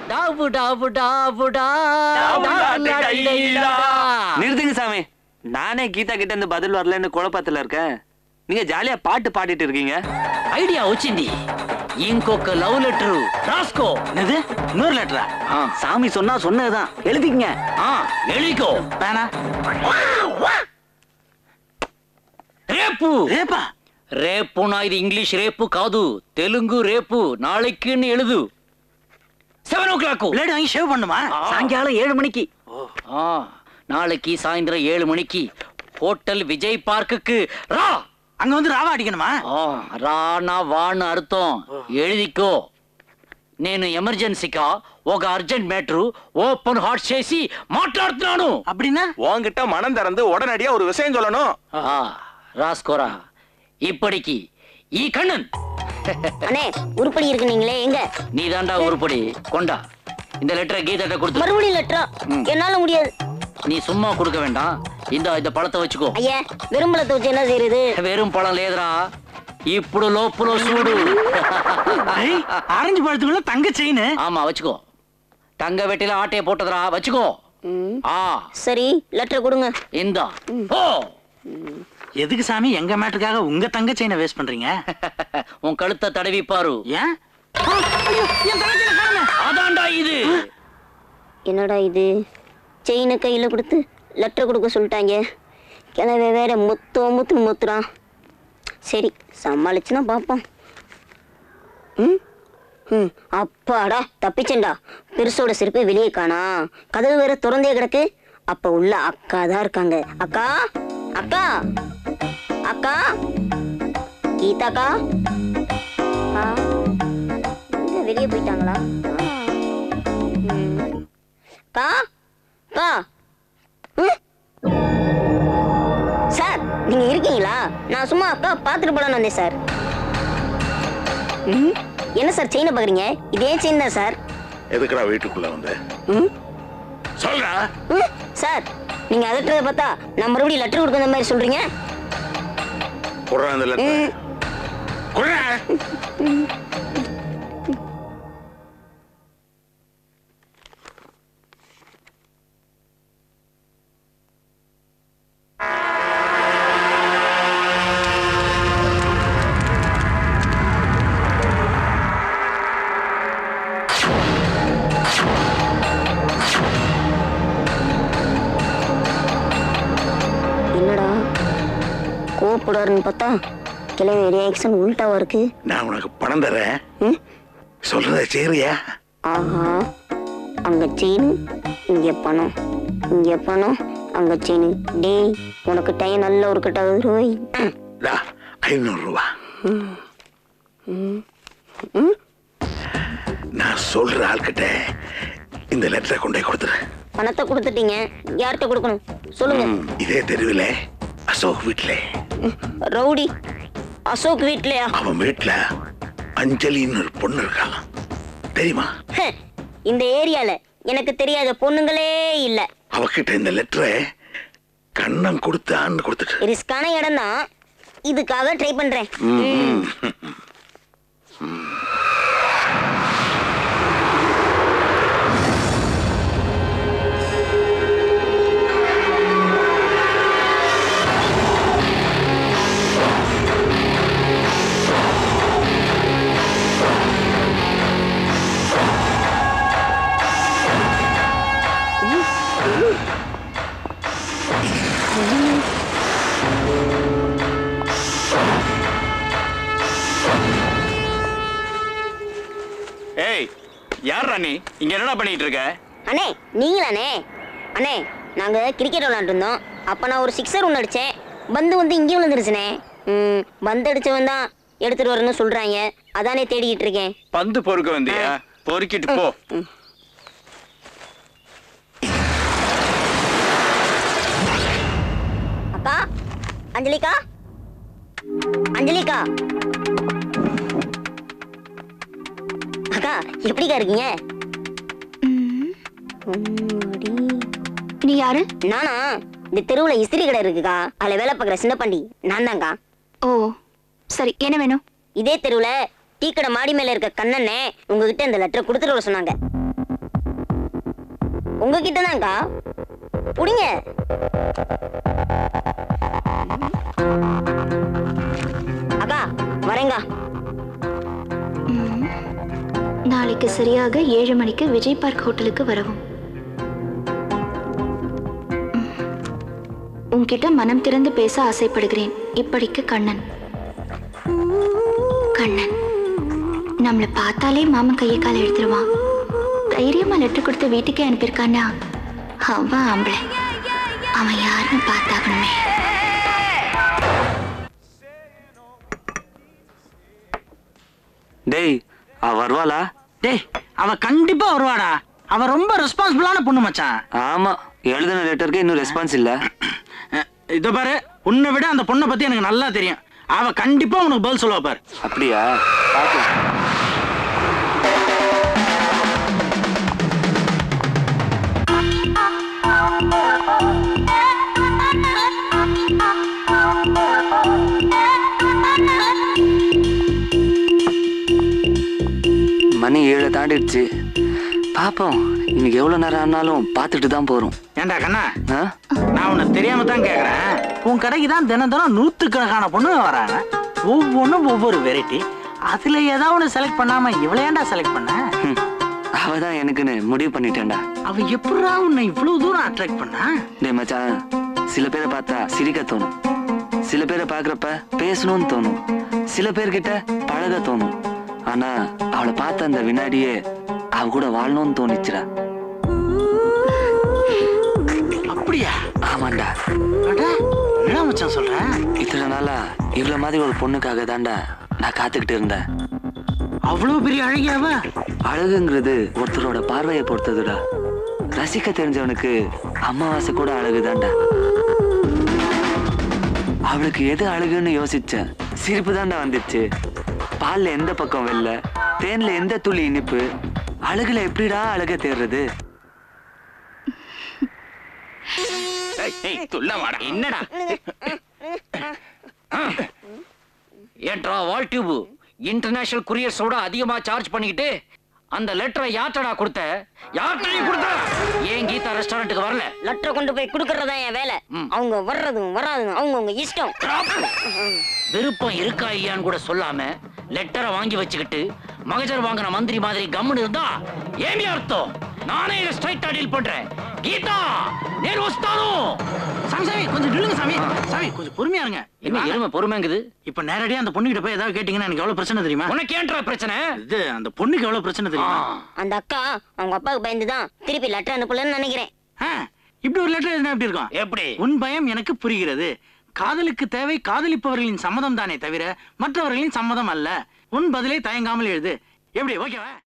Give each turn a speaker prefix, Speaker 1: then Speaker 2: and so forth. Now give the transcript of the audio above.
Speaker 1: டாபு டாபு டாபு டா
Speaker 2: டாபு
Speaker 1: டா,
Speaker 2: டாட்டு
Speaker 1: டா,
Speaker 2: கையிலா.
Speaker 1: டா.
Speaker 3: நிறுத்துங்க சாமி நானே கீதா கிட்ட இருந்து பதில் வரலன்னு குழப்பத்துல இருக்கேன் நீங்க ஜாலியா பாட்டு பாடிட்டு இருக்கீங்க
Speaker 1: ఐడియా వచ్చింది ఇంకొక లవ్ లెటర్ రాసుకో
Speaker 4: என்னது இன்னொரு லெட்டரா சாமி சொன்னா சொன்னதுதான் எழுதிக்கங்க
Speaker 1: ఆ, ఎళికో
Speaker 4: வேணா
Speaker 1: రేపు
Speaker 4: ரேப்பா
Speaker 1: రేపు నా ఇది ఇంగ్లీష్ రేపు కాదు తెలుగు రేపు నాளைக்கு எழுது సెవెన్ ఓ క్లాక్
Speaker 4: பிளேடு வாங்கி ஷேவ் பண்ணுமா சாயங்காலம் ஏழு மணிக்கு
Speaker 1: நாளைக்கு சாயந்தரம் ஏழு மணிக்கு ஹோட்டல் விஜய் பார்க்குக்கு ரா
Speaker 4: அங்க வந்து ராவா అడిగணுமா
Speaker 1: ఆ, రానా వాన్ అర్థం ఎഴുదికో నేను ఎమర్జెన్సీగా ఒక అర్జెంట్ మ్యాటర్ ఓపెన్ హార్ట్ చేసి మాట్లాడుతున్నాను
Speaker 4: அப்படின்னா
Speaker 2: உன்கிட்ட மனம் திறந்து உடனடியா ஒரு விஷயம் சொல்லணும்
Speaker 1: ఆ, రాసుకోరా ఇప్పటికి ఈ కண்ணన్
Speaker 5: அண்ணே உருப்படி இருக்கு நீங்களே எங்க
Speaker 1: நீதாண்டா உருப்படி கொண்டா இந்த லெட்டரை கீதட்ட கொடுத்து
Speaker 5: மறுபடியும் லெட்டரா
Speaker 1: ம்.
Speaker 5: என்னால முடியாது
Speaker 1: நீ சும்மா கொடுக்க வேண்டாம் இந்த இந்த பழத்தை வச்சுக்கோ
Speaker 5: ஐயா வெறும்பலத்தை வச்சு என்ன செய்யறது
Speaker 1: வெறும் பழம் లేదురా ఇప్పుడు లోపల చూడు
Speaker 4: ஏய், ஆரஞ்சு பழத்துக்குள்ள தங்க செயின்
Speaker 1: ஆமா வச்சுக்கோ தங்க வெட்டில ஆட்டைய போட்டதுடா வச்சுக்கோ
Speaker 5: ம்.
Speaker 1: ஆ
Speaker 5: சரி லெட்டர் கொடுங்க
Speaker 1: இந்தா ஓ
Speaker 4: எதுக்கு சாமி எங்க மேட்டுக்காக உங்க தங்க செயினை வேஸ்ட் பண்றீங்க
Speaker 1: உன் கழுத்தை தடவி பாரு
Speaker 4: ஏன் ஆ, ஐயோ, என் தங்க செயினை காணுமே.
Speaker 1: அதான்டா இது
Speaker 5: என்னடா இது செயினை கையில கொடுத்து லெட்டர் கொடுக்க சொல்லிட்டாங்க கிளவே வேற முத்தோ முத்துன்னு முத்துறான் சரி சமாளிச்சுனா பார்ப்போம் ம் ம் அப்பாடா தப்பிச்சேன்டா பெருசோட செருப்பை வெளியே காணா கதவு வேற திறந்தே கிடக்கு அப்ப உள்ள அக்கா தான் இருக்காங்க அக்கா அக்கா அக்கா கீதாக்கா ஆ எங்க வெளியே போயிட்டாங்களா ஆ. ம். கா கா ம்? சார் நீங்க இருக்கீங்களா நான் சும்மா அக்கா பார்த்துட்டு போலான்னு வந்தேன் சார் ம்? என்ன சார் செயினை பாக்குறீங்க இதே செயின் தான் சார்
Speaker 6: எதுக்குடா வீட்டுக்குள்ள வந்த
Speaker 5: ம்?
Speaker 6: சொல்றா
Speaker 5: ம்? சார் நீங்க அதட்டுறத பார்த்தா நான் மறுபடியும் லெட்டர் கொடுக்குற மாதிரி சொல்றீங்க
Speaker 6: குடுறா அந்த லெட்டர்
Speaker 5: ம்.
Speaker 6: குடுறா
Speaker 5: என்னடா கோவப்படுவாருன்னு பார்த்தா கிளவி ரியாக்ஷன் உள்டாவா இருக்கு
Speaker 6: நான் உனக்கு பணம் தரேன்
Speaker 5: ம்?
Speaker 6: சொல்றத செய்றியா
Speaker 5: ஆஹா அங்க செயின் இங்க பணம் இங்க பணம் அங்க செயின் டேய் உனக்கு டைம் நல்ல ஒரு கட்டாவது ரோய்
Speaker 6: டா ஐநூறு ரூபா நான் சொல்ற ஆள்கிட்ட இந்த லெட்டரை கொண்டு போய் கொடுத்துரு
Speaker 5: பணத்தை கொடுத்துட்டீங்க யார்கிட்ட கொடுக்கணும் சொல்லுங்க
Speaker 6: ம், இதே தெருவில் அசோக் வீட்டுல
Speaker 5: ரவுடி அசோக் வீட்லயா
Speaker 6: அவன் வீட்டுல அஞ்சலின்னு ஒரு பொண்ணு இருக்கா தெரியுமா
Speaker 5: ஹே, இந்த ஏரியால எனக்கு தெரியாத பொண்ணுங்களே இல்ல
Speaker 6: அவகிட்ட இந்த லெட்டரை கண்ணம் கொடுத்தான்னு கொடுத்துட்டு
Speaker 5: ரிஸ்கான இடம் தான் இதுக்காக ட்ரை பண்றேன்
Speaker 6: ம்.
Speaker 2: ஏய் யார்ரா நீ இங்க என்னடா பண்ணிட்டு இருக்க
Speaker 5: அண்ணே நீங்களாண்ணே அண்ணே நாங்க கிரிக்கெட் விளையாண்டு இருந்தோம் அப்ப நான் ஒரு சிக்ஸர் ஒன்று அடிச்சேன் பந்து வந்து இங்கே விழுந்துருச்சுனே ம் பந்து அடிச்சவன் தான் எடுத்துட்டு வரணும்னு சொல்றாங்க அதானே தேடிக்கிட்டு இருக்கேன்
Speaker 2: பந்து பொறுக்க வந்தியா பொறுக்கிட்டு போ
Speaker 5: அக்கா அஞ்சலிக்கா அஞ்சலிக்கா அக்கா எப்படிக்கா இருக்கீங்க அம்மாடி.
Speaker 7: நீ யாரு
Speaker 5: நானா இந்த தெருவுல இஸ்திரி கடை இருக்குக்கா அதுல வேலை பார்க்குற சின்ன பாண்டி நான் தான்க்கா
Speaker 7: ஓ சரி என்ன வேணும்
Speaker 5: இதே தெருவுல டீ கடை மாடி மேல இருக்க கண்ணனே உங்ககிட்ட இந்த லெட்டர் கொடுத்துட்டு வர சொன்னாங்க உங்ககிட்ட தான்க்கா புடிங்க அக்கா வரேங்கா
Speaker 7: ம். நாளைக்கு சரியாக ஏழு மணிக்கு விஜய் பார்க் ஹோட்டலுக்கு வரவும் ம். உன்கிட்ட மனம் திறந்து பேச ஆசைப்படுகிறேன் இப்படிக்கு கண்ணன் கண்ணன் நம்மளை பார்த்தாலே மாமன் கையை காலை எடுத்துருவான் தைரியமா லெட்டர் கொடுத்து வீட்டுக்கே அனுப்பியிருக்கான்னா அவன் ஆம்பளை அவன் யாருன்னு பார்த்தாகணுமே
Speaker 3: டேய் அவ வருவாளா
Speaker 4: டேய் அவ கண்டிப்பா வருவாடா அவ ரொம்ப ரெஸ்பான்சிபிளான பொண்ணு மச்சான்
Speaker 3: ஆமா எழுதின லெட்டருக்கு இன்னும் ரெஸ்பான்ஸ் இல்ல
Speaker 4: அஹ், இதோ பாரு உன்னை விட அந்த பொண்ணை பத்தி எனக்கு நல்லா தெரியும் அவ கண்டிப்பா உனக்கு பதில் சொல்லுவா பாரு
Speaker 3: அப்படியா பார்க்கலாம் மணி ஏழை தாண்டிடுச்சு பாப்போம் இன்னைக்கு எவ்வளவு நேரம் ஆனாலும் பார்த்துட்டு தான் போறோம்
Speaker 4: ஏன்டா கண்ணா
Speaker 3: ஆ?
Speaker 4: நான் உன்னை தெரியாம தான் கேக்குறேன் உன் கடைக்கு தான் தினம் தினம் நூத்துக்கணக்கான பொண்ணுங்க வராங்க ஒவ்வொன்றும் ஒவ்வொரு வெரைட்டி அதுல ஏதாவது ஒன்று செலக்ட் பண்ணாம இவளை ஏன்டா செலக்ட் பண்ண
Speaker 3: ஹம். அவ தான் எனக்குன்னு முடிவு பண்ணிட்டேன்டா
Speaker 4: அவ எப்படா உன்னை இவ்வளவு தூரம் அட்ராக்ட் பண்ணா
Speaker 3: டேய் மச்சான் சில பேரை பார்த்தா சிரிக்க தோணும் சில பேரை பார்க்கறப்ப பேசணும்னு தோணும் சில பேர்கிட்ட பழக தோணும் ஆனா அவளை பார்த்த அந்த வினாடியே அவ கூட வாழணும்னு தோணுச்சுடா
Speaker 4: அப்படியா
Speaker 3: ஆமாண்டா
Speaker 4: அட, என்ன மச்சான் சொல்ற
Speaker 3: இத்தனை நாளா இவ்வளவு மாதிரி ஒரு பொண்ணுக்காக தான்டா நான் காத்துக்கிட்டு இருந்தேன்
Speaker 4: அவ்வளவு பெரிய அழகியாவ
Speaker 3: அழகுங்கிறது ஒருத்தரோட பார்வையை பொறுத்ததுடா ரசிக்க தெரிஞ்சவனுக்கு அமாவாசை கூட அழகுதான்டா அவளுக்கு எது அழகுன்னு யோசிச்சேன் சிரிப்பு தான்டா வந்துச்சு பால்ல எந்த பக்கம் வெள்ள தேன்ல எந்த துளி இனிப்பு அழகுல எப்படிடா அழக தேர்றது
Speaker 1: என்னடா ஏன்றா வால் டியூப் இன்டர்நேஷனல் குரியர்ஸோட அதிகமா சார்ஜ் பண்ணிக்கிட்டு அந்த லெட்டரை யார்ட்டடா கொடுத்த யார்ட்டையும் கொடுத்த ஏன் கீதா ரெஸ்டாரண்ட்டுக்கு வரல
Speaker 5: லெட்டரை கொண்டு போய் கொடுக்கறதா என் வேலை
Speaker 1: ம்.
Speaker 5: அவங்க வர்றதும் வராதும் அவங்கவுங்க இஷ்டம்
Speaker 1: விருப்பம் இருக்கா இல்லையான்னு கூட சொல்லாம லெட்டரை வாங்கி வச்சுக்கிட்டு மகஜர் வாங்கின மந்திரி மாதிரி கம்முன்னு இருந்தா ஏமி அர்த்தம் நானே இதை ஸ்ட்ரைட்டா டீல் பண்றேன் கீதா நேரு வஸ்தானு
Speaker 4: சாமி சாமி கொஞ்சம் நில்லுங்க சாமி சாமி கொஞ்சம் பொறுமையா இருங்க
Speaker 1: என்ன எருமை பொறுமைங்குது
Speaker 4: இப்ப நேரடியா அந்த பொண்ணுகிட்ட போய் ஏதாவது கேட்டீங்கன்னா எனக்கு எவ்வளவு பிரச்சனை தெரியுமா
Speaker 1: உனக்கு ஏன்றா பிரச்சனை
Speaker 4: இது அந்த பொண்ணுக்கு எவ்வளவு பிரச்சனை
Speaker 1: ஆ,
Speaker 4: தெரியுமா
Speaker 5: அந்த அக்கா அவங்க அப்பாவுக்கு பயந்துதான் திருப்பி லெட்டர் அனுப்பலன்னு நினைக்கிறேன்
Speaker 4: ஆ, இப்படி ஒரு லெட்டர் எழுதினா எப்படி இருக்கும்
Speaker 1: எப்படி
Speaker 4: உன் பயம் எனக்கு புரிகிறது காதலுக்கு தேவை காதலிப்பவர்களின் சம்மதம் தானே தவிர மற்றவர்களின் சம்மதம் அல்ல உன் பதிலை தயங்காமல் எழுது எப்படி ஓகேவா